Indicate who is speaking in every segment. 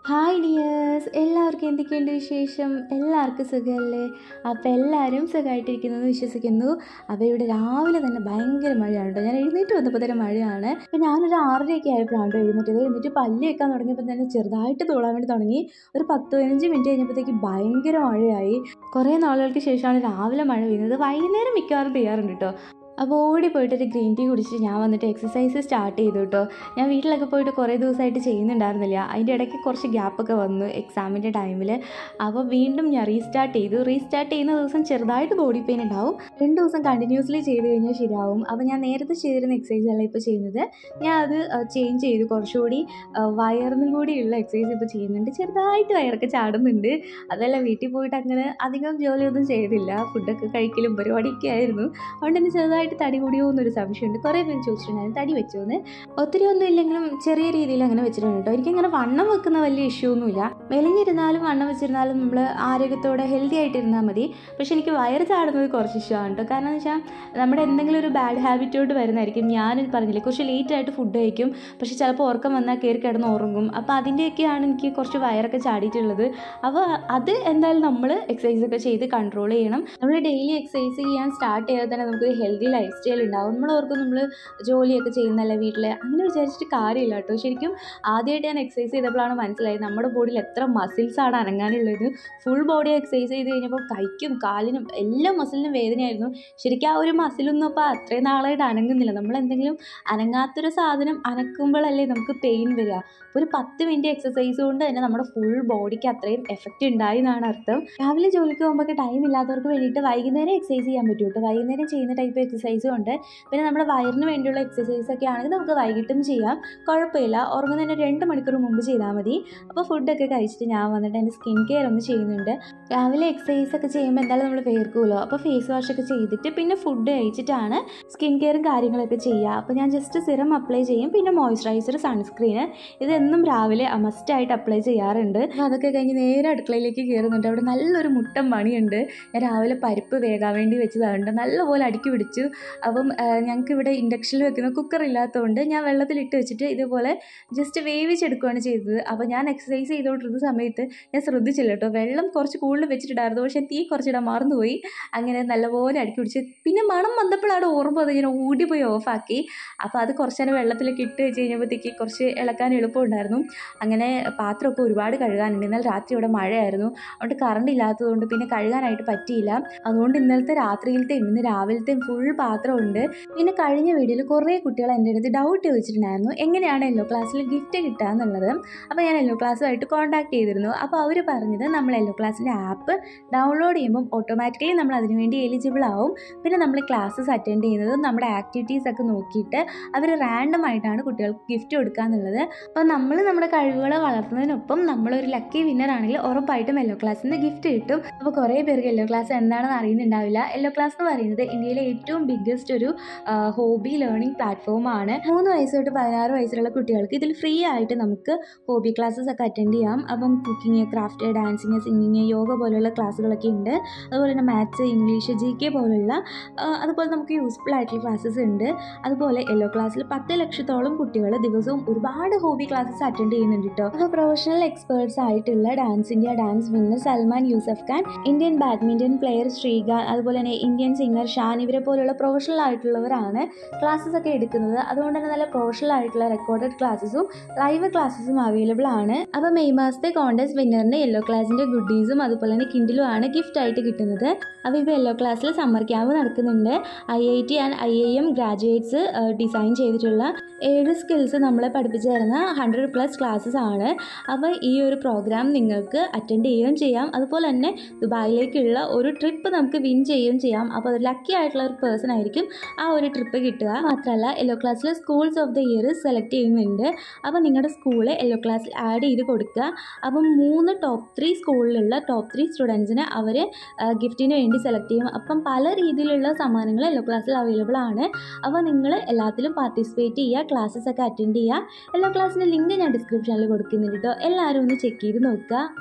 Speaker 1: hi dears എല്ലാവർക്കും എന്തൊക്കെയുണ്ട് വിശേഷം എല്ലാവർക്കും സുഖമല്ലേ അപ്പോൾ എല്ലാവരും സുഖമായിട്ടിരിക്കുന്നു എന്ന് വിശ്വസിക്കുന്നു അപ്പോൾ ഇവിടെ രാവിലെ തന്നെ ഭയങ്കര മഴയാണ് കേട്ടോ ഞാൻ എഴുന്നേറ്റ് വന്നപ്പോൾ തന്നെ മഴയാണ് അപ്പോൾ ഞാനൊരു ആറരയൊക്കെ ആയപ്പോഴാണ് കേട്ടോ എഴുന്നേറ്റത് എന്നിട്ട് പല്ല് വെക്കാൻ തുടങ്ങിയപ്പോൾ തന്നെ ചെറുതായിട്ട് തോളാൻ വേണ്ടി തുടങ്ങി ഒരു പത്ത് പതിനഞ്ച് മിനിറ്റ് കഴിഞ്ഞപ്പോഴത്തേക്ക് ഭയങ്കര മഴയായി കുറേ നാളുകൾക്ക് ശേഷമാണ് രാവിലെ മഴ പെയ്യുന്നത് വൈകുന്നേരം മിക്കവാറും പെയ്യാറുണ്ട് കേട്ടോ അപ്പോൾ ഓടി പോയിട്ട് ഒരു ഗ്രീൻ ടീ കുടിച്ചിട്ട് ഞാൻ വന്നിട്ട് എക്സസൈസ് സ്റ്റാർട്ട് ചെയ്തു കേട്ടോ ഞാൻ വീട്ടിലൊക്കെ പോയിട്ട് കുറേ ദിവസമായിട്ട് ചെയ്യുന്നുണ്ടായിരുന്നില്ല അതിൻ്റെ ഇടയ്ക്ക് കുറച്ച് ഗ്യാപ്പൊക്കെ വന്നു എക്സാമിൻ്റെ ടൈമിൽ അപ്പോൾ വീണ്ടും ഞാൻ റീസ്റ്റാർട്ട് ചെയ്തു റീസ്റ്റാർട്ട് ചെയ്യുന്ന ദിവസം ചെറുതായിട്ട് ബോഡി പെയിൻ ഉണ്ടാവും രണ്ട് ദിവസം കണ്ടിന്യൂസ്ലി ചെയ്ത് കഴിഞ്ഞാൽ ശരിയാവും അപ്പോൾ ഞാൻ നേരത്തെ ചെയ്തിരുന്ന എക്സസൈസ് അല്ല ഇപ്പോൾ ചെയ്യുന്നത് ഞാൻ അത് ചേഞ്ച് ചെയ്തു കുറച്ചുകൂടി വയറിനും കൂടിയുള്ള എക്സസൈസ് ഇപ്പോൾ ചെയ്യുന്നുണ്ട് ചെറുതായിട്ട് വയറൊക്കെ ചാടുന്നുണ്ട് അതല്ല വീട്ടിൽ പോയിട്ട് അങ്ങനെ അധികം ജോലിയൊന്നും ചെയ്തില്ല ഫുഡൊക്കെ കഴിക്കലും പരിപാടിയൊക്കെ ആയിരുന്നു അതുകൊണ്ട് തന്നെ ചെറുതായിട്ട് തടി കൂടിയോ എന്നൊരു സംശയമുണ്ട് കുറേ പേര് ചോദിച്ചിട്ടുണ്ടായിരുന്നു തടി വെച്ചോ എന്ന് ഒത്തിരി ഒന്നും ഇല്ലെങ്കിലും ചെറിയ രീതിയിൽ അങ്ങനെ വെച്ചിട്ടുണ്ട് കേട്ടോ എനിക്കങ്ങനെ വണ്ണം വെക്കുന്ന വലിയ ഇഷ്യൂ ഒന്നുമില്ല മെലിഞ്ഞിരുന്നാലും വണ്ണം വെച്ചിരുന്നാലും നമ്മൾ ആരോഗ്യത്തോടെ ഹെൽത്തി ആയിട്ടിരുന്നാൽ മതി പക്ഷെ എനിക്ക് വയറ് ചാടുന്നത് കുറച്ച് ഇഷ്ടമാണ് കേട്ടോ കാരണം എന്ന് വെച്ചാൽ നമ്മുടെ എന്തെങ്കിലും ഒരു ബാഡ് ഹാബിറ്റോട്ട് വരുന്നതായിരിക്കും ഞാൻ പറഞ്ഞില്ലേ കുറച്ച് ലേറ്റ് ആയിട്ട് ഫുഡ് കഴിക്കും പക്ഷെ ചിലപ്പോൾ ഉറക്കം വന്നാൽ കയറി കിടന്ന് ഉറങ്ങും അപ്പോൾ അതിൻ്റെയൊക്കെയാണ് എനിക്ക് കുറച്ച് വയറൊക്കെ ചാടിയിട്ടുള്ളത് അപ്പോൾ അത് എന്തായാലും നമ്മൾ എക്സസൈസ് ഒക്കെ ചെയ്ത് കൺട്രോൾ ചെയ്യണം നമ്മൾ ഡെയിലി എക്സസൈസ് ചെയ്യാൻ സ്റ്റാർട്ട് ചെയ്താൽ തന്നെ നമുക്ക് ഹെൽത്തി ലൈഫ് സ്റ്റൈൽ ഉണ്ടാവും നമ്മൾ ഓർക്കും നമ്മൾ ജോലിയൊക്കെ ചെയ്യുന്നല്ല വീട്ടിൽ അങ്ങനെ വിചാരിച്ചിട്ട് കാര്യമില്ല കേട്ടോ ശരിക്കും ആദ്യമായിട്ട് ഞാൻ എക്സസൈസ് ചെയ്തപ്പോഴാണ് മനസ്സിലായത് നമ്മുടെ ബോഡിയിൽ എത്ര മസിൽസ് ആണ് അനങ്ങാനുള്ളത് ഫുൾ ബോഡി എക്സസൈസ് ചെയ്ത് കഴിഞ്ഞപ്പോൾ കൈക്കും കാലിനും എല്ലാ മസിലിനും വേദനയായിരുന്നു ശരിക്കും ആ ഒരു മസിലൊന്നും അപ്പോൾ അത്രയും നാളായിട്ട് അനങ്ങുന്നില്ല നമ്മൾ എന്തെങ്കിലും അനങ്ങാത്തൊരു സാധനം അനക്കുമ്പോഴല്ലേ നമുക്ക് പെയിൻ വരിക അപ്പോൾ ഒരു പത്ത് മിനിറ്റ് എക്സസൈസ് കൊണ്ട് തന്നെ നമ്മുടെ ഫുൾ ബോഡിക്ക് അത്രയും എഫക്റ്റ് ഉണ്ടായി എന്നാണ് അർത്ഥം രാവിലെ ജോലിക്ക് പോകുമ്പോൾ ടൈം ഇല്ലാത്തവർക്ക് വേണ്ടിയിട്ട് വൈകുന്നേരം എക്സസൈസ് ചെയ്യാൻ പറ്റും കേട്ടോ വൈകുന്നേരം ചെയ്യുന്ന ടൈപ്പ് എക്സസൈസും ഉണ്ട് പിന്നെ നമ്മുടെ വയറിന് വേണ്ടിയുള്ള എക്സസൈസ് ഒക്കെ ആണെങ്കിൽ നമുക്ക് വൈകിട്ടും ചെയ്യാം കുഴപ്പമില്ല ഉറങ്ങുന്നതിന് രണ്ട് മണിക്കൂർ മുമ്പ് ചെയ്താൽ മതി അപ്പോൾ ഫുഡൊക്കെ കഴിച്ചിട്ട് ഞാൻ വന്നിട്ട് എൻ്റെ സ്കിൻ കെയർ ഒന്ന് ചെയ്യുന്നുണ്ട് രാവിലെ എക്സസൈസ് ഒക്കെ ചെയ്യുമ്പോൾ എന്തായാലും നമ്മൾ വേർക്കുമല്ലോ അപ്പോൾ ഫേസ് വാഷ് ഒക്കെ ചെയ്തിട്ട് പിന്നെ ഫുഡ് കഴിച്ചിട്ടാണ് സ്കിൻ കെയറും കാര്യങ്ങളൊക്കെ ചെയ്യുക അപ്പോൾ ഞാൻ ജസ്റ്റ് സിറം അപ്ലൈ ചെയ്യും പിന്നെ മോയ്സ്ചറൈസർ സൺസ്ക്രീന് ഇതെന്നും രാവിലെ മസ്റ്റായിട്ട് അപ്ലൈ ചെയ്യാറുണ്ട് അപ്പോൾ അതൊക്കെ കഴിഞ്ഞ് നേരെ അടുക്കളയിലേക്ക് കയറുന്നുണ്ട് അവിടെ നല്ലൊരു മുട്ടൻ പണിയുണ്ട് ഞാൻ രാവിലെ പരിപ്പ് വേകാൻ വേണ്ടി വെച്ചതാണ് നല്ലപോലെ അടുക്കി പിടിച്ചു അപ്പം ഞങ്ങൾക്ക് ഇവിടെ ഇൻഡക്ഷനിൽ വെക്കുന്ന കുക്കർ ഇല്ലാത്തതുകൊണ്ട് ഞാൻ വെള്ളത്തിലിട്ട് വെച്ചിട്ട് ഇതുപോലെ ജസ്റ്റ് വേവിച്ചെടുക്കുകയാണ് ചെയ്തത് അപ്പോൾ ഞാൻ എക്സസൈസ് ചെയ്തുകൊണ്ടിരുന്ന സമയത്ത് ഞാൻ ശ്രദ്ധിച്ചില്ല കേട്ടോ വെള്ളം കുറച്ച് കൂടുതൽ വെച്ചിട്ടുണ്ടായിരുന്നു പക്ഷേ തീ കുറച്ചിടാൻ മറന്നുപോയി അങ്ങനെ നല്ലപോലെ അടുക്കി പിടിച്ച് പിന്നെ മണം വന്നപ്പോഴാണ് ഓർമ്മ അത് ഞാൻ ഓടിപ്പോയി ഓഫാക്കി അപ്പോൾ അത് കുറച്ച് നേരം വെള്ളത്തിലേക്ക് ഇട്ട് വെച്ച് കഴിഞ്ഞപ്പോഴത്തേക്ക് കുറച്ച് ഇളക്കാൻ എളുപ്പമുണ്ടായിരുന്നു അങ്ങനെ പാത്രമൊക്കെ ഒരുപാട് കഴുകാനുണ്ട് എന്നാൽ രാത്രി ഇവിടെ മഴയായിരുന്നു അതുകൊണ്ട് കറണ്ട് ഇല്ലാത്തതുകൊണ്ട് പിന്നെ കഴുകാനായിട്ട് പറ്റിയില്ല അതുകൊണ്ട് ഇന്നലത്തെ രാത്രിയിലത്തെയും ഇന്ന് രാവിലത്തെയും ഫുൾ പാത്രമുണ്ട് പിന്നെ കഴിഞ്ഞ വീഡിയോയിൽ കുറേ കുട്ടികൾ എൻ്റെ അടുത്ത് ഡൗട്ട് ചോദിച്ചിട്ടുണ്ടായിരുന്നു എങ്ങനെയാണ് യെല്ലോ ക്ലാസ്സിൽ ഗിഫ്റ്റ് കിട്ടുക എന്നുള്ളത് അപ്പോൾ ഞാൻ യെല്ലോ ക്ലാസ്സുമായിട്ട് കോൺടാക്ട് ചെയ്തിരുന്നു അപ്പോൾ അവർ പറഞ്ഞത് നമ്മൾ യെല്ലോ ക്ലാസ്സിൻ്റെ ആപ്പ് ഡൗൺലോഡ് ചെയ്യുമ്പം ഓട്ടോമാറ്റിക്കലി നമ്മൾ അതിനുവേണ്ടി എലിജിബിൾ ആവും പിന്നെ നമ്മൾ ക്ലാസ്സസ് അറ്റൻഡ് ചെയ്യുന്നത് നമ്മുടെ ആക്ടിവിറ്റീസ് ഒക്കെ നോക്കിയിട്ട് അവർ റാൻഡം ആയിട്ടാണ് കുട്ടികൾക്ക് ഗിഫ്റ്റ് കൊടുക്കുക എന്നുള്ളത് അപ്പോൾ നമ്മൾ നമ്മുടെ കഴിവുകളെ വളർത്തുന്നതിനൊപ്പം നമ്മളൊരു ലക്കി വിന്നർ ആണെങ്കിൽ ഉറപ്പായിട്ടും യെല്ലോ ക്ലാസ്സിൻ്റെ ഗിഫ്റ്റ് കിട്ടും അപ്പോൾ കുറേ പേർക്ക് യെല്ലോ ക്ലാസ് എന്താണെന്ന് അറിയുന്നുണ്ടാവില്ല യെല്ലോ ക്ലാസ് എന്ന് പറയുന്നത് ഇന്ത്യയിലെ ഏറ്റവും ബിഗ്ഗസ്റ്റ് ഒരു ഹോബി ലേണിംഗ് പ്ലാറ്റ്ഫോമാണ് മൂന്ന് വയസ്സ് തൊട്ട് പതിനാറ് വയസ്സുള്ള കുട്ടികൾക്ക് ഇതിൽ ഫ്രീ ആയിട്ട് നമുക്ക് ഹോബി ക്ലാസ്സസ് ഒക്കെ അറ്റൻഡ് ചെയ്യാം അപ്പം cooking craft dancing singing yoga പോലെയുള്ള ക്ലാസ്സുകളൊക്കെ ഉണ്ട് അതുപോലെ തന്നെ മാത്സ് ഇംഗ്ലീഷ് ജി കെ പോലുള്ള അതുപോലെ നമുക്ക് യൂസ്ഫുൾ ആയിട്ടുള്ള ക്ലാസ്സസ് ഉണ്ട് അതുപോലെ യെല്ലോ ക്ലാസ്സിൽ പത്ത് ലക്ഷത്തോളം കുട്ടികൾ ദിവസവും ഒരുപാട് ഹോബി ക്ലാസ്സസ് അറ്റൻഡ് ചെയ്യുന്നുണ്ട് കേട്ടോ അപ്പോൾ പ്രൊഫഷണൽ എക്സ്പേർട്സ് ആയിട്ടുള്ള dance India dance winner Salman Yusuf Khan Indian badminton player Srikanth അതുപോലെ തന്നെ ഇന്ത്യൻ സിംഗർ ഷാൻ ഇവരെ പോലുള്ള പ്രൊഫഷണൽ ആയിട്ടുള്ളവരാണ് ക്ലാസ്സസ് ഒക്കെ എടുക്കുന്നത് അതുകൊണ്ട് തന്നെ നല്ല പ്രൊഫഷണൽ ആയിട്ടുള്ള റെക്കോർഡഡ് ക്ലാസ്സസും ലൈവ് ക്ലാസ്സസും അവൈലബിൾ ആണ് അപ്പോൾ മെയ് മാസത്തെ കോൺടെസ്റ്റ് വിന്നറിന് യെല്ലോ ക്ലാസിൻ്റെ ഗുഡീസും അതുപോലെ തന്നെ കിൻഡിലും ആണ് ഗിഫ്റ്റ് ആയിട്ട് കിട്ടുന്നത് അപ്പോൾ ഇപ്പോൾ യെല്ലോ ക്ലാസ്സിൽ സമ്മർ ക്യാമ്പ് നടക്കുന്നുണ്ട് I I T and I I M graduates design ചെയ്തിട്ടുള്ള ഏഴ് സ്കിൽസ് നമ്മളെ പഠിപ്പിച്ചു തരുന്ന ഹൺഡ്രഡ് പ്ലസ് ക്ലാസ്സസ് ആണ് അപ്പോൾ ഈ ഒരു പ്രോഗ്രാം നിങ്ങൾക്ക് അറ്റൻഡ് ചെയ്യുകയും ചെയ്യാം അതുപോലെ തന്നെ ദുബായിലേക്കുള്ള ഒരു ട്രിപ്പ് നമുക്ക് വിൻ ചെയ്യുകയും ചെയ്യാം അപ്പോൾ ഒരു ലക്കി ആയിട്ടുള്ള ഒരു പേഴ്സൺ ആയിരിക്കും ആ ഒരു ട്രിപ്പ് കിട്ടുക മാത്രമല്ല യെല്ലോ ക്ലാസ്സിൽ schools of the year select ചെയ്യുന്നുണ്ട് അപ്പോൾ നിങ്ങളുടെ സ്കൂള് യെല്ലോ ക്ലാസ്സിൽ ആഡ് ചെയ്ത് കൊടുക്കുക അപ്പം മൂന്ന് ടോപ്പ് ത്രീ സ്കൂളിലുള്ള ടോപ്പ് ത്രീ സ്റ്റുഡൻസിന് അവർ ഗിഫ്റ്റിന് വേണ്ടി സെലക്ട് ചെയ്യും അപ്പം പല രീതിയിലുള്ള സമ്മാനങ്ങൾ യെല്ലോ ക്ലാസ്സിൽ അവൈലബിൾ ആണ് അപ്പോൾ നിങ്ങൾ എല്ലാത്തിലും പാർട്ടിസിപ്പേറ്റ് ചെയ്യുക ക്ലാസ്സസ് ഒക്കെ അറ്റൻഡ് ചെയ്യുക യെല്ലോ ക്ലാസ്സിൻ്റെ ലിങ്ക് ഞാൻ ഡിസ്ക്രിപ്ഷനിൽ കൊടുക്കുന്നുണ്ട് കേട്ടോ എല്ലാവരും ഒന്ന് ചെക്ക് ചെയ്ത് നോക്കുക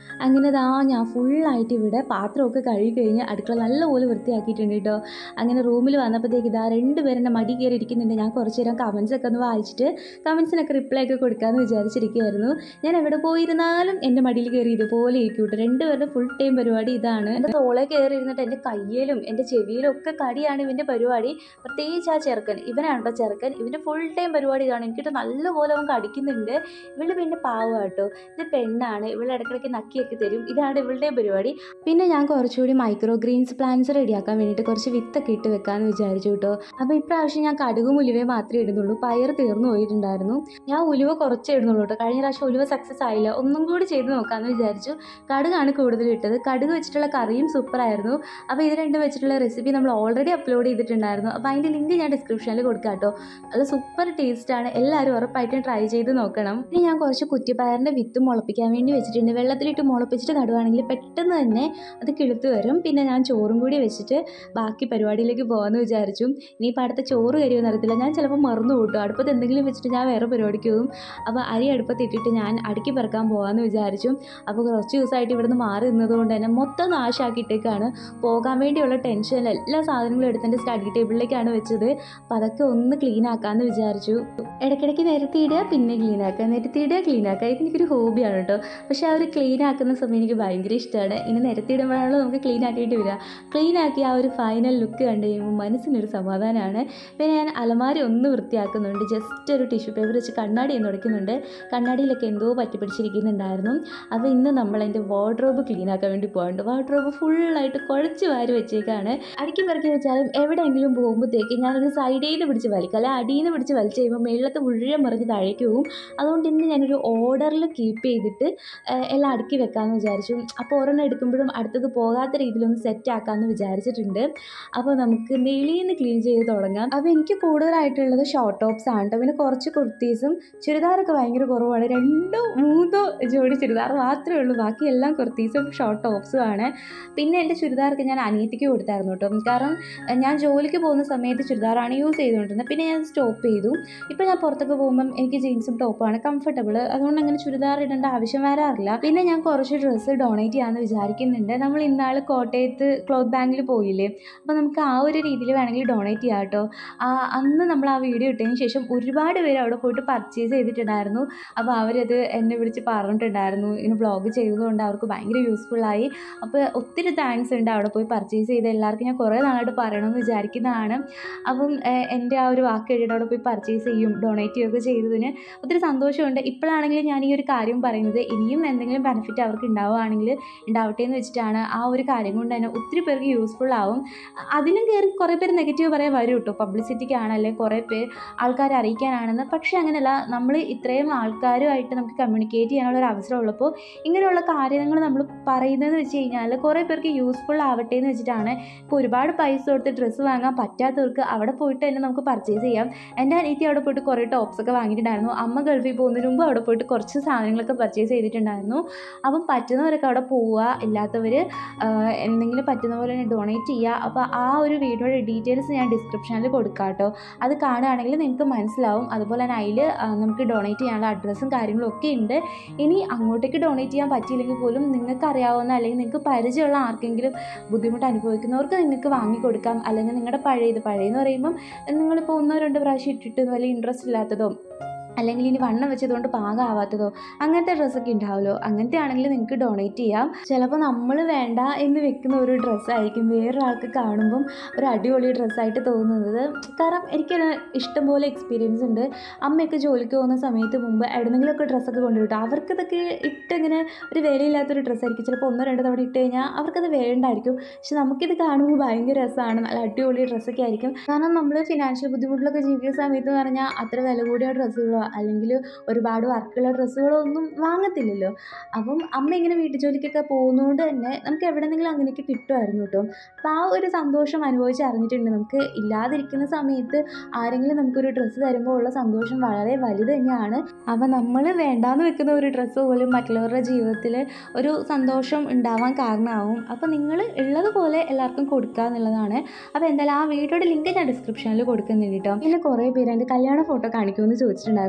Speaker 1: അങ്ങനെ ദാ ഞാൻ ഫുള്ളായിട്ട് ഇവിടെ പാത്രമൊക്കെ കഴുകി കഴിഞ്ഞ് അടുക്കള നല്ലപോലെ വൃത്തിയാക്കിയിട്ടുണ്ട് കേട്ടോ അങ്ങനെ റൂമിൽ വന്നപ്പോഴത്തേക്ക് ഇതാ രണ്ടുപേരും എൻ്റെ മടി കയറി ഇരിക്കുന്നുണ്ട് ഞാൻ കുറച്ച് നേരം കമൻസ് ഒക്കെ ഒന്ന് വായിച്ചിട്ട് കമൻസിനൊക്കെ റിപ്ലൈ ഒക്കെ കൊടുക്കാമെന്ന് വിചാരിച്ചിരിക്കുകയായിരുന്നു ഞാൻ എവിടെ പോയിരുന്നാലും എൻ്റെ മടിയിൽ കയറി ഇതുപോലെ ഇരിക്കും കേട്ടോ രണ്ടുപേരുടെ ഫുൾ ടൈം പരിപാടി ഇതാണ് എൻ്റെ തോളെ കയറി ഇരുന്നിട്ട് എൻ്റെ കയ്യിലും എൻ്റെ ചെവിയിലും ഒക്കെ കടിയാണ് ഇവൻ്റെ പരിപാടി പ്രത്യേകിച്ച് ആ ചെറുക്കൻ ഇവനാണ് കേട്ടോ ചെറുക്കൻ ഇവൻ്റെ ഫുൾ ടൈം പരിപാടി ഇതാണ് എനിക്കിട്ട് നല്ലപോലെ അവൻ കടിക്കുന്നുണ്ട് ഇവള് പിന്നെ പാവ കേട്ടോ ഇത് പെണ്ണാണ് ഇവൾ ഇടയ്ക്കിടയ്ക്ക് നക്കിയൊക്കെ തരും ഇതാണ് ഇവളുടെ പരിപാടി പിന്നെ ഞാൻ കുറച്ചുകൂടി മൈക്രോ ഗ്രീൻസ് പ്ലാന്റ്സ് റെഡിയാക്കാൻ വേണ്ടിയിട്ട് കുറച്ച് വിത്തൊക്കെ ഇട്ട് വെക്കാമെന്ന് വിചാരിച്ചു കേട്ടോ അപ്പോൾ ഇപ്രാവശ്യം ഞാൻ കടുകും ഉലുവയും മാത്രമേ ഇടുന്നുള്ളൂ പയർ തീർന്നു പോയിട്ടുണ്ടായിരുന്നു ഞാൻ ഉലുവ കുറച്ചേ ഇടുന്നുള്ളൂ കേട്ടോ കഴിഞ്ഞ പ്രാവശ്യം ഉലുവ സക്സസ് ആയില്ല ഒന്നും കൂടി ചെയ്ത് നോക്കാമെന്ന് വിചാരിച്ചു കടുകാണ് കൂടുതൽ ഇട്ടത് കടുക് വെച്ചിട്ടുള്ള കറിയും സൂപ്പറായിരുന്നു അപ്പോൾ ഇത് രണ്ടും വെച്ചിട്ടുള്ള റെസിപ്പി നമ്മൾ ഓൾറെഡി അപ്ലോഡ് ചെയ്തിട്ടുണ്ടായിരുന്നു അപ്പോൾ അതിൻ്റെ ലിങ്ക് ഞാൻ ഡിസ്ക്രിപ്ഷനിൽ കൊടുക്കാം കേട്ടോ നല്ല സൂപ്പർ ടേസ്റ്റാണ് എല്ലാവരും ഉറപ്പായിട്ടും ട്രൈ ചെയ്ത് നോക്കണം ഇനി ഞാൻ കുറച്ച് കുറ്റിപ്പയറിൻ്റെ വിത്ത് മുളപ്പിക്കാൻ വേണ്ടി വെച്ചിട്ടുണ്ട് വെള്ളത്തിലിട്ട് മുളപ്പിച്ചിട്ട് നടുവാണെങ്കിൽ പെട്ടെന്ന് തന്നെ അത് കിളുത്ത് വരും പിന്നെ ഞാൻ ചോറും കൂടി വെച്ചിട്ട് ബാക്കി പരിപാടിയിലേക്ക് പോകാമെന്ന് വിചാരിച്ചു ഇനിയിപ്പോൾ അടുത്ത ചോറ് കരിയുമെന്ന് അറിയത്തില്ല ഞാൻ ചിലപ്പോൾ മറന്നു കൂട്ടും അടുപ്പത്ത് എന്തെങ്കിലും വെച്ചിട്ട് ഞാൻ വേറെ പരിപാടിക്ക് പോകും അപ്പോൾ അരി അടുപ്പത്ത് ഇട്ടിട്ട് ഞാൻ അടുക്കി പെറുക്കാൻ പോകാമെന്ന് വിചാരിച്ചു അപ്പോൾ കുറച്ച് ദിവസമായിട്ട് ഇവിടുന്ന് മാറി നിന്നതുകൊണ്ട് തന്നെ മൊത്തം നാശാക്കിയിട്ടേക്കാണ് പോകാൻ വേണ്ടിയുള്ള ടെൻഷൻ എല്ലാ സാധനങ്ങളും എടുത്ത് എൻ്റെ സ്റ്റഡി ടേബിളിലേക്കാണ് വെച്ചത് അപ്പോൾ അതൊക്കെ ഒന്ന് ക്ലീൻ ആക്കാമെന്ന് വിചാരിച്ചു ഇടയ്ക്കിടയ്ക്ക് നിരത്തിയിടുക പിന്നെ ക്ലീൻ ആക്കുക നിരത്തിയിടുക ക്ലീൻ ആക്കുക ഇത് എനിക്കൊരു ഹോബിയാണ് കേട്ടോ പക്ഷേ ആ ഒരു ക്ലീൻ ആക്കുന്ന സമയം എനിക്ക് ഭയങ്കര ഇഷ്ടമാണ് ഇനി നിരത്തിയിടുമ്പോഴാണല്ലോ നമുക്ക് ക്ലീൻ ആക്കിയിട്ട് വരിക ക്ലീൻ ആക്കി ആ ഒരു ഫൈനൽ ലുക്ക് കണ്ടു കഴിയുമ്പോൾ മനസ്സിനൊരു സമാധാനമാണ് പിന്നെ ഞാൻ അലമാരി ഒന്ന് വൃത്തിയാക്കുന്നുണ്ട് ജസ്റ്റ് ഒരു ടിഷ്യൂ പേപ്പർ വെച്ച് കണ്ണാടി ഒന്ന് ഉടയ്ക്കുന്നുണ്ട് കണ്ണാടിയിലൊക്കെ എന്തോ പറ്റി പിടിച്ചിരിക്കുന്നുണ്ടായിരുന്നു അപ്പോൾ ഇന്ന് നമ്മൾ എൻ്റെ വാർഡ്രോബ് ക്ലീൻ ആക്കാൻ വേണ്ടി പോകാറുണ്ട് വാർഡ്രോബ് ഫുള്ളായിട്ട് കുഴച്ച് വാരി വെച്ചേക്കാണ് അടുക്കി പെറുക്കി വെച്ചാലും എവിടെയെങ്കിലും പോകുമ്പോഴത്തേക്ക് ഞാനൊരു സൈഡിൽ നിന്ന് പിടിച്ച് വലിക്കും അല്ലെ അടിയിൽ നിന്ന് പിടിച്ച് വലിച്ച് കഴിയുമ്പോൾ മേളത്ത് മുഴുവൻ മറിഞ്ഞ് താഴേക്ക് പോകും അതുകൊണ്ട് ഇന്ന് ഞാനൊരു ഓർഡറിൽ കീപ്പ് ചെയ്തിട്ട് ഏഹ്, എല്ലാം അടുക്കി വെക്കാമെന്ന് വിചാരിച്ചു അപ്പോൾ ഒരെണ്ണം എടുക്കുമ്പോഴും അടുത്തത് പോകാത്ത രീതിയിലൊന്ന് സെറ്റ് ആക്കാമെന്ന് വിചാരിച്ചിട്ടുണ്ട് അപ്പോൾ നമുക്ക് വെളിയിൽ നിന്ന് ക്ലീൻ ചെയ്ത് തുടങ്ങാം അപ്പോൾ എനിക്ക് കൂടുതലായിട്ടുള്ളത് ഷോർട്ട് ടോപ്സ് ആണ് കേട്ടോ പിന്നെ കുറച്ച് കുർത്തീസും ചുരിദാറൊക്കെ ഭയങ്കര കുറവാണ് രണ്ടോ മൂന്നോ ജോഡി ചുരിദാർ മാത്രമേ ഉള്ളൂ ബാക്കി എല്ലാം കുർത്തീസും ഷോർട്ട് ടോപ്സും ആണ് പിന്നെ എൻ്റെ ചുരിദാറൊക്കെ ഞാൻ അനിയത്തിക്ക് കൊടുത്തായിരുന്നു കേട്ടോ കാരണം ഏഹ്, ഞാൻ ജോലിക്ക് പോകുന്ന സമയത്ത് ചുരിദാറാണ് യൂസ് ചെയ്തുകൊണ്ടിരുന്നത് പിന്നെ ഞാൻ സ്റ്റോപ്പ് ചെയ്തു ഇപ്പോൾ ഞാൻ പുറത്തൊക്കെ പോകുമ്പം എനിക്ക് ജീൻസും ടോപ്പാണ് കംഫർട്ടബിൾ അതുകൊണ്ട് അങ്ങനെ ചുരിദാർ ഇടേണ്ട ആവശ്യം വരാറില്ല പിന്നെ ഞാൻ കുറച്ച് ഡ്രസ്സ് ഡൊണേറ്റ് ചെയ്യാമെന്ന് വിചാരിക്കുന്നുണ്ട് നമ്മൾ ഇന്നാൾ കോട്ടയത്ത് ക്ലോത്ത് ബാങ്കിൽ പോയില്ലേ അപ്പോൾ നമുക്ക് ആ ഒരു രീതിയിൽ വേണമെങ്കിൽ ഡൊണേറ്റ് ചെയ്യാം കേട്ടോ ആ അന്ന് നമ്മൾ ആ വീഡിയോ ഇട്ടതിന് ശേഷം ഒരുപാട് പേര് അവിടെ പോയിട്ട് പർച്ചേസ് ചെയ്തിട്ടുണ്ടായിരുന്നു അപ്പോൾ അവരത് എന്നെ വിളിച്ച് പറഞ്ഞിട്ടുണ്ടായിരുന്നു ഇങ്ങനെ ബ്ലോഗ് ചെയ്തതുകൊണ്ട് അവർക്ക് ഭയങ്കര യൂസ്ഫുള്ളായി അപ്പോൾ ഒത്തിരി താങ്ക്സ് ഉണ്ട് അവിടെ പോയി പർച്ചേസ് ചെയ്ത എല്ലാവർക്കും ഞാൻ കുറേ നാളായിട്ട് പറയണമെന്ന് വിചാരിക്കുന്നതാണ് അപ്പം ഏഹ്, എൻ്റെ ആ ഒരു വാക്ക് കേട്ടിട്ട് അവിടെ പോയി പർച്ചേസ് ചെയ്യും ഡൊണേറ്റ് ചെയ്യുകയൊക്കെ ചെയ്തതിന് ഒത്തിരി സന്തോഷമുണ്ട് ഇപ്പോഴാണെങ്കിലും ഞാൻ ഈ ഒരു കാര്യം പറയുന്നത് ഇനിയും എന്തെങ്കിലും ബെനിഫിറ്റ് അവർക്ക് ഉണ്ടാവുകയാണെങ്കിൽ ഉണ്ടാവട്ടെ എന്ന് വെച്ചിട്ടാണ് ആ ഒരു കാര്യം കൊണ്ട് തന്നെ ഒത്തിരി പേർക്ക് യൂസ്ഫുൾ ആവും അതിലും കയറി കുറേ പേര് നെഗറ്റീവ് പറയാൻ വരും കേട്ടോ പബ്ലിസിറ്റിക്കാണ് അല്ലെങ്കിൽ കുറേ പേര് ആൾക്കാരെ അറിയിക്കാനാണെന്ന് പക്ഷേ അങ്ങനെയല്ല നമ്മൾ ഇത്രയും ആൾക്കാരുമായിട്ട് നമുക്ക് കമ്മ്യൂണിക്കേറ്റ് ചെയ്യാനുള്ള ഒരു അവസരം ഉള്ളപ്പോൾ ഇങ്ങനെയുള്ള കാര്യങ്ങൾ നമ്മൾ പറയുന്നതെന്ന് വെച്ച് കഴിഞ്ഞാൽ കുറേ പേർക്ക് യൂസ്ഫുൾ ആവട്ടെ എന്ന് വെച്ചിട്ടാണ് ഇപ്പോൾ ഒരുപാട് പൈസ കൊടുത്ത് ഡ്രസ്സ് വാങ്ങാൻ പറ്റാത്തവർക്ക് അവിടെ പോയിട്ട് തന്നെ നമുക്ക് പർച്ചേസ് ചെയ്യാം എൻ്റെ അനിയത്തി അവിടെ പോയിട്ട് കുറേ ടോപ്സ് ഒക്കെ വാങ്ങിയിട്ടുണ്ടായിരുന്നു അമ്മ ഗൾഫിൽ പോകുന്നതിന് മുമ്പ് അവിടെ പോയിട്ട് കുറച്ച് സാധനങ്ങളൊക്കെ പർച്ചേസ് ചെയ്തിട്ടുണ്ടായിരുന്നു അപ്പം പറ്റുന്നവരൊക്കെ അവിടെ പോവുക ഇല്ലാത്തവർ എന്തെങ്കിലും പറ്റുന്ന പോലെ തന്നെ ഡൊണേറ്റ് ചെയ്യുക അപ്പോൾ ആ ഒരു വീഡിയോയുടെ ഡീറ്റെയിൽസ് ഞാൻ ഡിസ്ക്രിപ്ഷനിൽ കൊടുക്കാം കേട്ടോ അത് കാണുകയാണെങ്കിൽ നിങ്ങൾക്ക് മനസ്സിലാവും അതുപോലെ തന്നെ അതിൽ നമുക്ക് ഡൊണേറ്റ് ചെയ്യാനുള്ള അഡ്രസ്സും കാര്യങ്ങളും ഒക്കെ ഉണ്ട് ഇനി അങ്ങോട്ടേക്ക് ഡൊണേറ്റ് ചെയ്യാൻ പറ്റിയില്ലെങ്കിൽ പോലും നിങ്ങൾക്ക് അറിയാവുന്ന അല്ലെങ്കിൽ നിങ്ങൾക്ക് പരിചയമുള്ള ആർക്കെങ്കിലും ബുദ്ധിമുട്ട് അനുഭവിക്കുന്നവർക്ക് നിങ്ങൾക്ക് വാങ്ങിക്കൊടുക്കാം അല്ലെങ്കിൽ നിങ്ങളുടെ പഴയത് പഴയെന്ന് പറയുമ്പം നിങ്ങളിപ്പോൾ ഒന്നോ രണ്ടോ പ്രാവശ്യം ഇട്ടിട്ട് വലിയ ഇൻട്രസ്റ്റ് ഇല്ലാത്തതോ അല്ലെങ്കിൽ ഇനി വണ്ണം വെച്ചതുകൊണ്ട് പാകമാവാത്തതോ അങ്ങനത്തെ ഡ്രസ്സൊക്കെ ഉണ്ടാവുമല്ലോ അങ്ങനത്തെ ആണെങ്കിൽ നിങ്ങൾക്ക് ഡൊണേറ്റ് ചെയ്യാം ചിലപ്പോൾ നമ്മൾ വേണ്ട എന്ന് വെക്കുന്ന ഒരു ഡ്രസ്സായിരിക്കും വേറൊരാൾക്ക് കാണുമ്പം ഒരു അടിപൊളി ഡ്രസ്സായിട്ട് തോന്നുന്നത് കാരണം എനിക്കൊരു ഇഷ്ടംപോലെ എക്സ്പീരിയൻസ് ഉണ്ട് അമ്മയൊക്കെ ജോലിക്ക് പോകുന്ന സമയത്ത് മുമ്പ് എവിടെന്നെങ്കിലുമൊക്കെ ഡ്രസ്സൊക്കെ കൊണ്ടുവിട്ടു അവർക്കിതൊക്കെ ഇട്ടിങ്ങനെ ഒരു വിലയില്ലാത്തൊരു ഡ്രസ്സായിരിക്കും ചിലപ്പോൾ ഒന്നോ രണ്ടോ തവണ ഇട്ട് കഴിഞ്ഞാൽ അവർക്കത് വേണ്ടായിരിക്കും പക്ഷെ നമുക്കിത് കാണുമ്പോൾ ഭയങ്കര രസമാണ് നല്ല അടിപൊളി ഡ്രസ്സൊക്കെ ആയിരിക്കും കാരണം നമ്മൾ ഫിനാൻഷ്യൽ ബുദ്ധിമുട്ടിലൊക്കെ ജീവിക്കുന്ന സമയത്ത് എന്ന് പറഞ്ഞാൽ അത്ര വില കൂടിയ ഡ്രസ്സുകളോ അല്ലെങ്കിൽ ഒരുപാട് വർക്കുള്ള ഡ്രസ്സുകളോ ഒന്നും വാങ്ങത്തില്ലല്ലോ അപ്പം അമ്മ ഇങ്ങനെ വീട്ടു ജോലിക്കൊക്കെ പോകുന്നതുകൊണ്ട് തന്നെ നമുക്ക് എവിടെന്നെങ്കിലും അങ്ങനെയൊക്കെ കിട്ടുമായിരുന്നു കേട്ടോ അപ്പോൾ ആ ഒരു സന്തോഷം അനുഭവിച്ച് അറിഞ്ഞിട്ടുണ്ട് നമുക്ക് ഇല്ലാതിരിക്കുന്ന സമയത്ത് ആരെങ്കിലും നമുക്കൊരു ഡ്രസ്സ് തരുമ്പോൾ ഉള്ള സന്തോഷം വളരെ വലുത് തന്നെയാണ് അപ്പോൾ നമ്മൾ വേണ്ടാന്ന് വെക്കുന്ന ഒരു ഡ്രസ്സ് പോലും മറ്റുള്ളവരുടെ ജീവിതത്തിൽ ഒരു സന്തോഷം ഉണ്ടാവാൻ കാരണമാവും അപ്പോൾ നിങ്ങൾ ഉള്ളതുപോലെ എല്ലാവർക്കും കൊടുക്കുക എന്നുള്ളതാണ് അപ്പോൾ എന്തായാലും ആ വീഡിയോയുടെ ലിങ്ക് ഞാൻ ഡിസ്ക്രിപ്ഷനിൽ കൊടുക്കുന്നുണ്ട് കേട്ടോ പിന്നെ കുറേ പേര് എൻ്റെ കല്യാണ ഫോട്ടോ കാണിക്കുമെന്ന് ചോദിച്ചിട്ടുണ്ടായിരുന്നു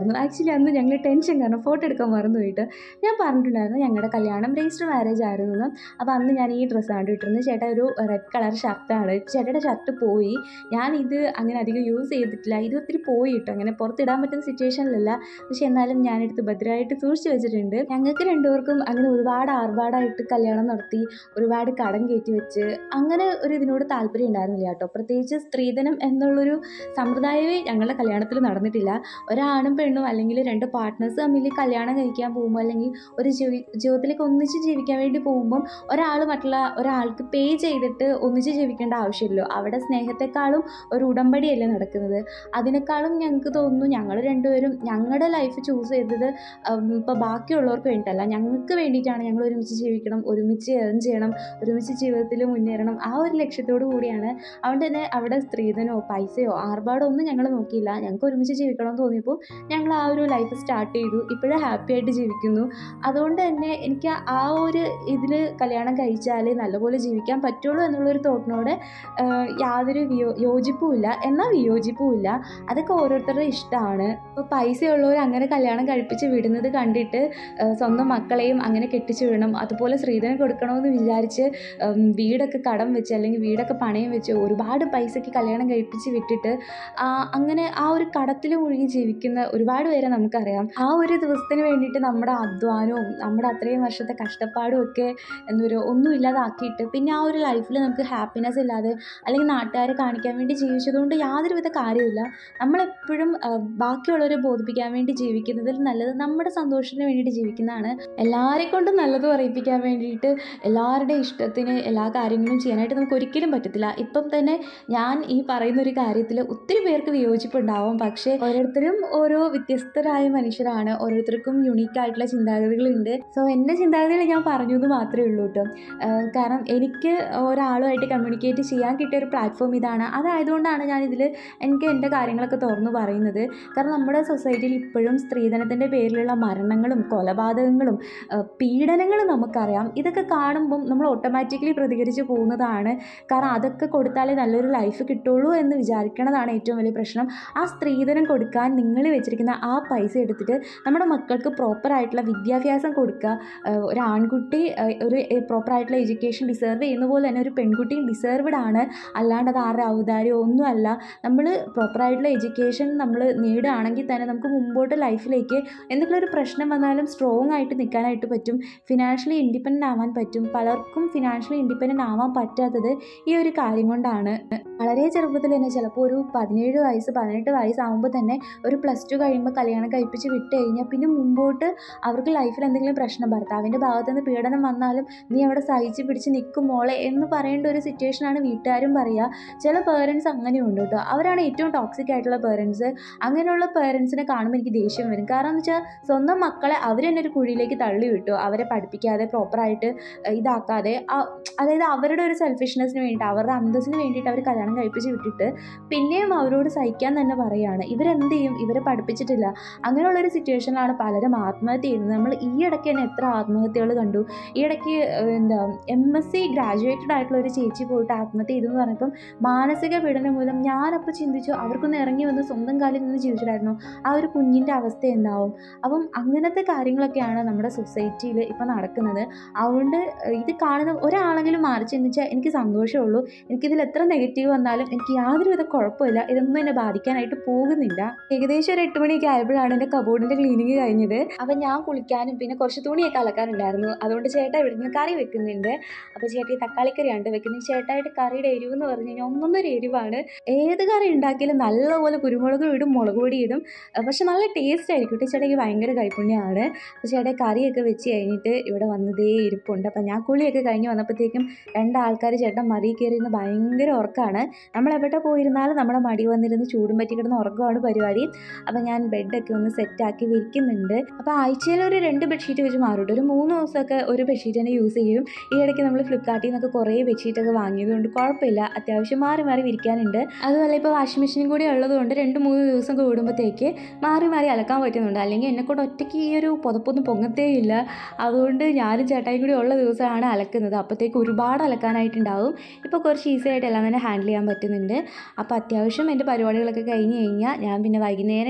Speaker 1: പറഞ്ഞിട്ടുണ്ടായിരുന്നു ആക്ച്വലി അന്ന് ഞങ്ങൾ ടെൻഷൻ കാരണം ഫോട്ടോ എടുക്കാൻ മറന്നു പോയിട്ട് ഞാൻ പറഞ്ഞിട്ടുണ്ടായിരുന്നു ഞങ്ങളുടെ കല്യാണം രജിസ്റ്റർ മാരേജ് ആയിരുന്നു എന്ന് അപ്പോൾ അന്ന് ഞാൻ ഈ ഡ്രസ്സാണ് ഇട്ടിരുന്നത് ചേട്ടാ ഒരു റെഡ് കളർ ഷർട്ടാണ് ചേട്ടയുടെ ഷർട്ട് പോയി ഞാൻ ഇത് അങ്ങനെ അധികം യൂസ് ചെയ്തിട്ടില്ല ഇത് ഒത്തിരി പോയി കേട്ടോ അങ്ങനെ പുറത്തിടാൻ പറ്റുന്ന സിറ്റുവേഷനിലല്ല പക്ഷെ എന്നാലും ഞാനെടുത്ത് ഭദ്രമായിട്ട് സൂക്ഷിച്ച് വെച്ചിട്ടുണ്ട് ഞങ്ങൾക്ക് രണ്ടുപേർക്കും അങ്ങനെ ഒരുപാട് ആർഭാടായിട്ട് കല്യാണം നടത്തി ഒരുപാട് കടം കയറ്റി വെച്ച് അങ്ങനെ ഒരു ഇതിനോട് താല്പര്യം ഉണ്ടായിരുന്നില്ല കേട്ടോ പ്രത്യേകിച്ച് സ്ത്രീധനം എന്നുള്ളൊരു സമ്പ്രദായമേ ഞങ്ങളുടെ കല്യാണത്തിൽ നടന്നിട്ടില്ല ഒരാണും പെണ്ണും അല്ലെങ്കിൽ രണ്ട് പാർട്ട്നേഴ്സ് തമ്മിൽ കല്യാണം കഴിക്കാൻ പോകുമ്പോൾ അല്ലെങ്കിൽ ഒരു ജീവി ജീവിതത്തിലേക്ക് ഒന്നിച്ച് ജീവിക്കാൻ വേണ്ടി പോകുമ്പം ഒരാൾ മറ്റുള്ള ഒരാൾക്ക് പേ ചെയ്തിട്ട് ഒന്നിച്ച് ജീവിക്കേണ്ട ആവശ്യമില്ലല്ലോ അവിടെ സ്നേഹത്തെക്കാളും ഒരു ഉടമ്പടിയല്ലേ നടക്കുന്നത് അതിനേക്കാളും ഞങ്ങൾക്ക് തോന്നുന്നു ഞങ്ങൾ രണ്ടുപേരും ഞങ്ങളുടെ ലൈഫ് ചൂസ് ചെയ്തത് ഇപ്പോൾ ബാക്കിയുള്ളവർക്ക് വേണ്ടിയിട്ടല്ല ഞങ്ങൾക്ക് വേണ്ടിയിട്ടാണ് ഞങ്ങൾ ഒരുമിച്ച് ജീവിക്കണം ഒരുമിച്ച് ഏൺ ചെയ്യണം ഒരുമിച്ച് ജീവിതത്തിൽ മുന്നേറണം ആ ഒരു ലക്ഷ്യത്തോടു കൂടിയാണ് അതുകൊണ്ട് തന്നെ അവിടെ സ്ത്രീധനോ പൈസയോ ആർഭാടോ ഒന്നും ഞങ്ങൾ നോക്കിയില്ല ഞങ്ങൾക്ക് ഒരുമിച്ച് ജീവിക്കണമെന്ന് തോന്നിയപ്പോൾ ഞങ്ങൾ ആ ഒരു ലൈഫ് സ്റ്റാർട്ട് ചെയ്തു ഇപ്പോഴും ഹാപ്പി ആയിട്ട് ജീവിക്കുന്നു അതുകൊണ്ട് തന്നെ എനിക്ക് ആ ഒരു ഇതിൽ കല്യാണം കഴിച്ചാൽ നല്ലപോലെ ജീവിക്കാൻ പറ്റുള്ളൂ എന്നുള്ളൊരു തോട്ടിനോട് ആഹ് യാതൊരു വിയോ യോജിപ്പുമില്ല എന്നാൽ വിയോജിപ്പുമില്ല അതൊക്കെ ഓരോരുത്തരുടെ ഇഷ്ടമാണ് ഇപ്പോൾ പൈസയുള്ളവർ അങ്ങനെ കല്യാണം കഴിപ്പിച്ച് വിടുന്നത് കണ്ടിട്ട് ആഹ് സ്വന്തം മക്കളെയും അങ്ങനെ കെട്ടിച്ചു വിടണം അതുപോലെ സ്ത്രീധനം കൊടുക്കണമെന്ന് വിചാരിച്ച് ഉം, വീടൊക്കെ കടം വെച്ച് അല്ലെങ്കിൽ വീടൊക്കെ പണയം വെച്ച് ഒരുപാട് പൈസയ്ക്ക് കല്യാണം കഴിപ്പിച്ച് വിട്ടിട്ട് ആ, അങ്ങനെ ആ ഒരു കടത്തിൽ മുഴുകി ജീവിക്കുന്ന ഒരുപാട് പേരെ നമുക്കറിയാം ആ ഒരു ദിവസത്തിന് വേണ്ടിയിട്ട് നമ്മുടെ അധ്വാനവും നമ്മുടെ അത്രയും വർഷത്തെ കഷ്ടപ്പാടും ഒക്കെ എന്താ പറയുക ഒന്നും ഇല്ലാതാക്കിയിട്ട് പിന്നെ ആ ഒരു ലൈഫിൽ നമുക്ക് ഹാപ്പിനെസ് ഇല്ലാതെ അല്ലെങ്കിൽ നാട്ടുകാരെ കാണിക്കാൻ വേണ്ടി ജീവിച്ചതുകൊണ്ട് യാതൊരുവിധ കാര്യമില്ല നമ്മളെപ്പോഴും ആ, ബാക്കിയുള്ളവരെ ബോധിപ്പിക്കാൻ വേണ്ടി ജീവിക്കുന്നതിൽ നല്ലത് നമ്മുടെ സന്തോഷത്തിന് വേണ്ടിയിട്ട് ജീവിക്കുന്നതാണ് എല്ലാവരെ കൊണ്ടും നല്ലത് പറയിപ്പിക്കാൻ വേണ്ടിയിട്ട് എല്ലാവരുടെയും ഇഷ്ടത്തിന് എല്ലാ കാര്യങ്ങളും ചെയ്യാനായിട്ട് നമുക്ക് ഒരിക്കലും പറ്റത്തില്ല ഇപ്പം തന്നെ ഞാൻ ഈ പറയുന്ന ഒരു കാര്യത്തിൽ ഒത്തിരി പേർക്ക് വിയോജിപ്പുണ്ടാവും പക്ഷേ ഓരോരുത്തരും ഓരോ വ്യത്യസ്തരായ മനുഷ്യരാണ് ഓരോരുത്തർക്കും യുണീക്ക് ആയിട്ടുള്ള ചിന്താഗതികളുണ്ട് സോ എൻ്റെ ചിന്താഗതികൾ ഞാൻ പറഞ്ഞു എന്ന് മാത്രമേ ഉള്ളൂ കേട്ടോ ആഹ് കാരണം എനിക്ക് ഒരാളുമായിട്ട് കമ്മ്യൂണിക്കേറ്റ് ചെയ്യാൻ കിട്ടിയ ഒരു പ്ലാറ്റ്ഫോം ഇതാണ് അതായതുകൊണ്ടാണ് ഞാൻ ഇതിൽ എനിക്ക് എൻ്റെ കാര്യങ്ങളൊക്കെ തുറന്നു പറയുന്നത് കാരണം നമ്മുടെ സൊസൈറ്റിയിൽ ഇപ്പോഴും സ്ത്രീധനത്തിൻ്റെ പേരിലുള്ള മരണങ്ങളും കൊലപാതകങ്ങളും ആഹ് പീഡനങ്ങളും നമുക്കറിയാം ഇതൊക്കെ കാണുമ്പം നമ്മൾ ഓട്ടോമാറ്റിക്കലി പ്രതികരിച്ച് പോകുന്നതാണ് കാരണം അതൊക്കെ കൊടുത്താലേ നല്ലൊരു ലൈഫ് കിട്ടുള്ളൂ എന്ന് വിചാരിക്കണതാണ് ഏറ്റവും വലിയ പ്രശ്നം ആ സ്ത്രീധനം കൊടുക്കാൻ നിങ്ങൾ വെച്ചിരിക്കുന്ന ആ പൈസ എടുത്തിട്ട് നമ്മുടെ മക്കൾക്ക് പ്രോപ്പറായിട്ടുള്ള വിദ്യാഭ്യാസം കൊടുക്കുക ആഹ് ഒരു ആൺകുട്ടി ആഹ് ഒരു പ്രോപ്പറായിട്ടുള്ള എഡ്യൂക്കേഷൻ ഡിസേർവ് ചെയ്യുന്ന പോലെ തന്നെ ഒരു പെൺകുട്ടിയും ഡിസേർവ്ഡ് ആണ് അല്ലാണ്ട് അത് ആരുടെ ഔദാര്യമോ ഒന്നുമല്ല നമ്മൾ പ്രോപ്പറായിട്ടുള്ള എഡ്യൂക്കേഷൻ നമ്മൾ നേടുകയാണെങ്കിൽ തന്നെ നമുക്ക് മുമ്പോട്ട് ലൈഫിലേക്ക് എന്തെങ്കിലും ഒരു പ്രശ്നം വന്നാലും സ്ട്രോങ് ആയിട്ട് നിൽക്കാനായിട്ട് പറ്റും ഫിനാൻഷ്യലി ഇൻഡിപെൻഡൻ്റ് ആവാൻ പറ്റും പലർക്കും ഫിനാൻഷ്യലി ഇൻഡിപെൻഡൻ്റ് ആവാൻ പറ്റാത്തത് ഈ ഒരു കാര്യം കൊണ്ടാണ് വളരെ ചെറുപ്പത്തിൽ തന്നെ ചിലപ്പോൾ ഒരു പതിനേഴ് വയസ്സ് പതിനെട്ട് വയസ്സാകുമ്പോൾ തന്നെ ഒരു പ്ലസ് ടു കഴിയുമ്പോൾ കല്യാണം കഴിപ്പിച്ച് വിട്ട് കഴിഞ്ഞാൽ പിന്നെ മുമ്പോട്ട് അവർക്ക് ലൈഫിൽ എന്തെങ്കിലും പ്രശ്നം ഭർത്താവിൻ്റെ ഭാഗത്തു നിന്ന് പീഡനം വന്നാലും നീ അവിടെ സഹിച്ച് പിടിച്ച് നിൽക്കും മോളെ എന്ന് പറയേണ്ട ഒരു സിറ്റുവേഷനാണ് വീട്ടുകാരും പറയുക ചില പേരൻസ് അങ്ങനെയുണ്ട് കേട്ടോ അവരാണ് ഏറ്റവും ടോക്സിക് ആയിട്ടുള്ള പേരൻസ് അങ്ങനെയുള്ള പേരൻസിനെ കാണുമ്പോൾ എനിക്ക് ദേഷ്യം വരും കാരണം എന്ന് വെച്ചാൽ സ്വന്തം മക്കളെ അവർ തന്നെ ഒരു കുഴിയിലേക്ക് തള്ളി വിട്ടു അവരെ പഠിപ്പിക്കാതെ പ്രോപ്പറായിട്ട് ഇതാക്കാതെ ആ- അതായത് അവരുടെ ഒരു സെൽഫിഷ്നെസ്സിന് വേണ്ടിയിട്ട് അവരുടെ അന്തസ്സിന് വേണ്ടിയിട്ട് അവർ കല്യാണം കഴിപ്പിച്ച് വിട്ടിട്ട് പിന്നെയും അവരോട് സഹിക്കാൻ തന്നെ പറയുകയാണ് ഇവരെന്ത് ചെയ്യും ഇവരെ പഠിപ്പിച്ചിട്ടില്ല അങ്ങനെയുള്ളൊരു സിറ്റുവേഷനിലാണ് പലരും ആത്മഹത്യ ചെയ്യുന്നത് നമ്മൾ ഈ ഇടയ്ക്ക് തന്നെ എത്ര ആത്മഹത്യകൾ കണ്ടു ഈ ഇടയ്ക്ക് ഏഹ്, എന്താ എം എസ് സി ഗ്രാജുവേറ്റഡ് ആയിട്ടുള്ള ഒരു ചേച്ചി പോയിട്ട് ആത്മഹത്യ ചെയ്തു എന്ന് പറഞ്ഞപ്പം മാനസിക പീഡനം മൂലം ഞാനപ്പോൾ ചിന്തിച്ചു അവർക്കൊന്ന് ഇറങ്ങി വന്ന് സ്വന്തം കാലിൽ നിന്ന് ജീവിച്ചിട്ടായിരുന്നു ആ ഒരു കുഞ്ഞിൻ്റെ അവസ്ഥ എന്താവും അപ്പം അങ്ങനത്തെ കാര്യങ്ങളൊക്കെയാണ് നമ്മുടെ സൊസൈറ്റിയിൽ ഇപ്പം നടക്കുന്നത് അതുകൊണ്ട് ഏഹ്, ഇത് കാണുന്ന ഒരാളെങ്കിലും മാറി ചിന്തിച്ചാൽ എനിക്ക് സന്തോഷമുള്ളൂ എനിക്കിതിൽ എത്ര നെഗറ്റീവ് വന്നാലും എനിക്ക് യാതൊരുവിധ കുഴപ്പമില്ല ഇതൊന്നും എന്നെ ബാധിക്കാനായിട്ട് പോകുന്നില്ല ഏകദേശം ഒരു എട്ട് മണിയൊക്കെ ആയപ്പോഴാണ് എൻ്റെ കബോർഡിൻ്റെ ക്ലീനിങ് കഴിഞ്ഞത് അപ്പം ഞാൻ കുളിക്കാനും പിന്നെ കുറച്ച് തുണിയൊക്കെ അലക്കാനുണ്ടായിരുന്നു അതുകൊണ്ട് ചേട്ടാ ഇവിടെ നിന്ന് കറി വെക്കുന്നുണ്ട് അപ്പോൾ ചേട്ടാ ഈ തക്കാളിക്കറിയാണ് വെക്കുന്നത് ചേട്ടായിട്ട് കറിയുടെ എരിവ് എന്ന് പറഞ്ഞു കഴിഞ്ഞാൽ ഒന്നൊന്നര എരിവാണ് ഏത് കറി ഉണ്ടാക്കിയാലും നല്ലപോലെ കുരുമുളക് ഇടും മുളക് പൊടി ഇടും അഹ് പക്ഷെ നല്ല ടേസ്റ്റ് ആയിരിക്കും കേട്ടോ ചേട്ടയ്ക്ക് ഭയങ്കര കൈപ്പുണ്യമാണ് അപ്പോൾ ചേട്ടാ കറിയൊക്കെ വെച്ച് കഴിഞ്ഞിട്ട് ഇവിടെ വന്നതേ ഇരിപ്പുണ്ട് അപ്പം ഞാൻ കുളിയൊക്കെ കഴിഞ്ഞ് വന്നപ്പോഴത്തേക്കും രണ്ടാൾക്കാർ ചേട്ടൻ മടി കയറിയിരുന്ന് ഭയങ്കര ഉറക്കമാണ് നമ്മൾ എവിടെ പോയിരുന്നാലും നമ്മുടെ മടി വന്നിരുന്ന് ചൂടും പറ്റി കിടന്ന് ഉറക്കമാണ് പരിപാടി അപ്പം ഞാൻ ബെഡൊക്കെ ഒന്ന് സെറ്റാക്കി വിരിക്കുന്നുണ്ട് അപ്പോൾ ആഴ്ചയിൽ ഒരു രണ്ട് ബെഡ്ഷീറ്റ് വെച്ച് മാറും ഒരു മൂന്ന് ദിവസമൊക്കെ ഒരു ബെഡ്ഷീറ്റ് തന്നെ യൂസ് ചെയ്യും ഈ ഇടയ്ക്ക് നമ്മൾ ഫ്ലിപ്കാർട്ടിൽ നിന്നൊക്കെ കുറേ ബെഡ്ഷീറ്റൊക്കെ വാങ്ങിയതുകൊണ്ട് കുഴപ്പമില്ല അത്യാവശ്യം മാറി മാറി വിരിക്കാനുണ്ട് അതുമല്ല ഇപ്പോൾ വാഷിംഗ് മെഷീനും കൂടി ഉള്ളതുകൊണ്ട് രണ്ട് മൂന്ന് ദിവസം കൂടുമ്പോഴത്തേക്ക് മാറി മാറി അലക്കാൻ പറ്റുന്നുണ്ട് അല്ലെങ്കിൽ എന്നെക്കൊണ്ട് ഒറ്റയ്ക്ക് ഈ ഒരു പുതപ്പൊന്നും പൊങ്ങത്തേ ഇല്ല അതുകൊണ്ട് ഞാനും ചേട്ടായും കൂടി ഉള്ള ദിവസമാണ് അലക്കുന്നത് അപ്പോഴത്തേക്ക് ഒരുപാട് അലക്കാനായിട്ടുണ്ടാവും ഇപ്പോൾ കുറച്ച് ഈസി ആയിട്ട് എല്ലാം തന്നെ ഹാൻഡിൽ ചെയ്യാൻ പറ്റുന്നുണ്ട് അപ്പോൾ അത്യാവശ്യം എൻ്റെ പരിപാടികളൊക്കെ കഴിഞ്ഞ് കഴിഞ്ഞാൽ ഞാൻ പിന്നെ വൈകുന്നേരം ഡയറി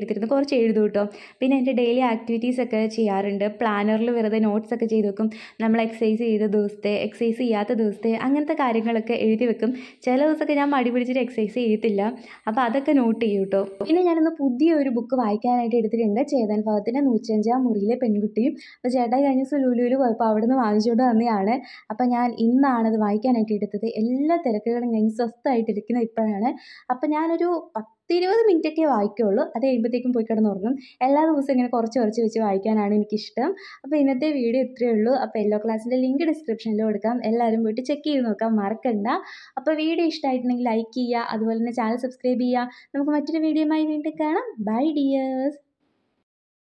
Speaker 1: എടുത്തിരുന്നു കുറച്ച് എഴുതും കേട്ടോ പിന്നെ എൻ്റെ ഡെയിലി ആക്ടിവിറ്റീസ് ഒക്കെ ചെയ്യാറുണ്ട് പ്ലാനറിൽ വെറുതെ നോട്ട്സ് ഒക്കെ ചെയ്ത് വെക്കും നമ്മൾ എക്സസൈസ് ചെയ്ത ദിവസത്തെ എക്സസൈസ് ചെയ്യാത്ത ദിവസത്തെ അങ്ങനത്തെ കാര്യങ്ങളൊക്കെ എഴുതി വെക്കും ചില ദിവസമൊക്കെ ഞാൻ മടി പിടിച്ചിട്ട് എക്സസൈസ് ചെയ്യത്തില്ല അപ്പോൾ അതൊക്കെ നോട്ട് ചെയ്യും കേട്ടോ പിന്നെ ഞാനിന്ന് പുതിയ ഒരു ബുക്ക് വായിക്കാനായിട്ട് എടുത്തിട്ടുണ്ട് ചേതൻ ഭഗത്തിൻ്റെ നൂറ്റഞ്ചാം മുറിയിലെ പെൺകുട്ടിയും അപ്പോൾ ചേട്ടായി കഴിഞ്ഞ ദിവസം ലുലുവിൽ പോയപ്പോൾ അവിടെ നിന്ന് വാങ്ങിച്ചുകൊണ്ട് വന്നതാണ് അപ്പോൾ ഞാൻ ഇന്നാണ് അത് വായിക്കാനായിട്ട് എടുത്തത് എല്ലാ തിരക്കുകളും കഴിഞ്ഞ് സ്വസ്ഥമായിട്ടിരിക്കുന്നത് ഇപ്പോഴാണ് അപ്പോൾ ഞാനൊരു പത്തിരുപത് മിനിറ്റൊക്കെ വായിക്കുള്ളൂ അത് കഴിയുമ്പോഴത്തേക്കും പോയി കിടന്നുറങ്ങും എല്ലാ ദിവസവും ഇങ്ങനെ കുറച്ച് കുറച്ച് വെച്ച് വായിക്കാനാണ് എനിക്കിഷ്ടം അപ്പോൾ ഇന്നത്തെ വീഡിയോ ഇത്രയേ ഉള്ളൂ അപ്പോൾ യെല്ലോ ക്ലാസ്സിൻ്റെ ലിങ്ക് ഡിസ്ക്രിപ്ഷനിൽ കൊടുക്കാം എല്ലാവരും പോയിട്ട് ചെക്ക് ചെയ്ത് നോക്കാം മറക്കണ്ട അപ്പോൾ വീഡിയോ ഇഷ്ടമായിട്ടുണ്ടെങ്കിൽ ലൈക്ക് ചെയ്യുക അതുപോലെ തന്നെ ചാനൽ സബ്സ്ക്രൈബ് ചെയ്യുക നമുക്ക് മറ്റൊരു വീഡിയോയുമായി വീണ്ടും കാണാം ബൈ ഡിയേഴ്സ്